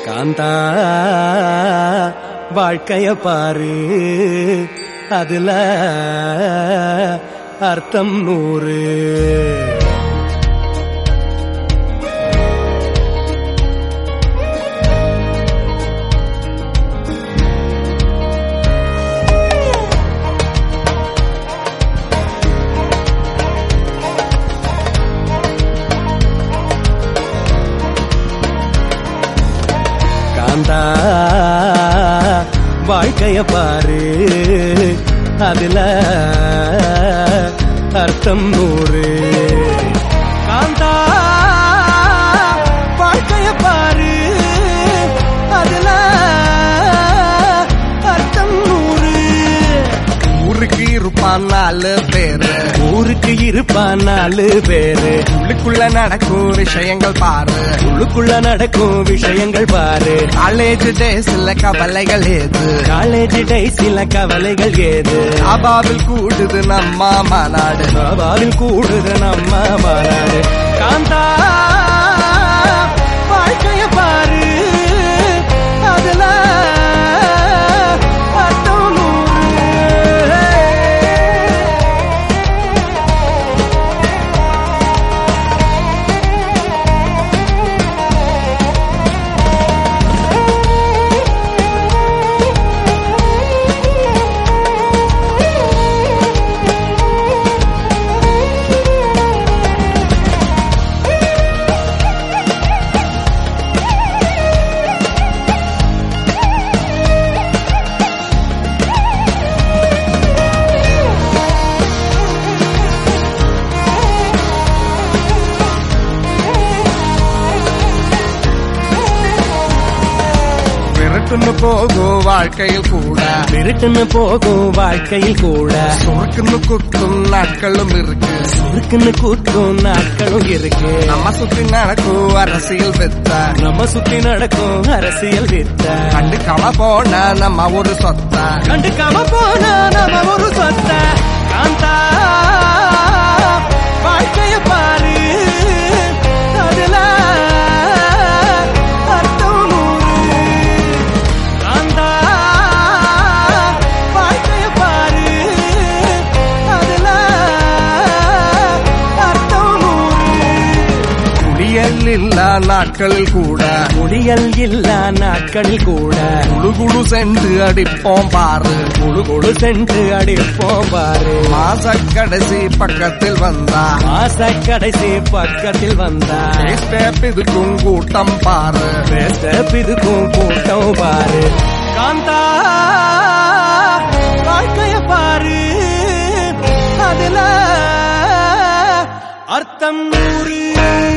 காந்தா வாழ்க்கைய பாரு அதுல அர்த்தம் நூறு காந்தா வாழ்க்கைய பாரு அதுல அர்த்தம் நூறு காந்தா வாழ்க்கைய பாரு அதுல அர்த்தம் நூறு ஊருக்கு இருப்பான் நாலு பேரு ஊருக்கு இருப்பான் நாலு பேரு உள்ளுக்குள்ள நடக்கும் விஷயங்கள் பாரு உள்ளுக்குள்ள நடக்கும் விஷயங்கள் பாரு காலேஜ் டேஸ்ல கவலைகள் ஏது காலேஜ் டை சில கவலைகள் ஏது அபாவில் கூடுது நம்ம மாநாடு பாபாவில் கூடுது நம்ம மாநாடு காந்தா வாழ்க்கைய பாரு அதுல அர்த்தம் நூறு. விரட்டுன்னு போகும் வாழ்க்கையில் கூட திருட்டுன்னு போகும் வாழ்க்கையில் கூட சுருக்குன்னு குத்தும் நாட்களும் இருக்கு இருக்குன்னு கூட்டும் நாட்களும் இருக்கு நம்ம சுத்தி நடக்கும் அரசியல் வெத்த நம்ம சுத்தி நடக்கும் அரசியல் வித்த கண்டுக்காம போன நம்ம ஒரு சொத்த கண்டுக்காம போன நம்ம ஒரு சொத்த காந்தா வாழ்க்கைய பாரு அதுல அர்த்தம் நூறு. காந்தா வாழ்க்கைய பாரு அதுல அர்த்தம் நூறு. குளியல் இல்லா நாட்களில் கூட முடியல் இல்லா நாட்களில் கூட குழு குழு சென்று அடிப்போம் பாரு குழு குழு சென்று அடிப்போம் பாரு மாச கடைசி பக்கத்தில் வந்தா மாச கடைசி பக்கத்தில் வந்தா ஸ்டெப் இதுக்கும் கூட்டம் பாரு இதுக்கும் கூட்டம் பாரு காந்தா வாழ்க்கைய பாரு அதுல அர்த்தம் நூறு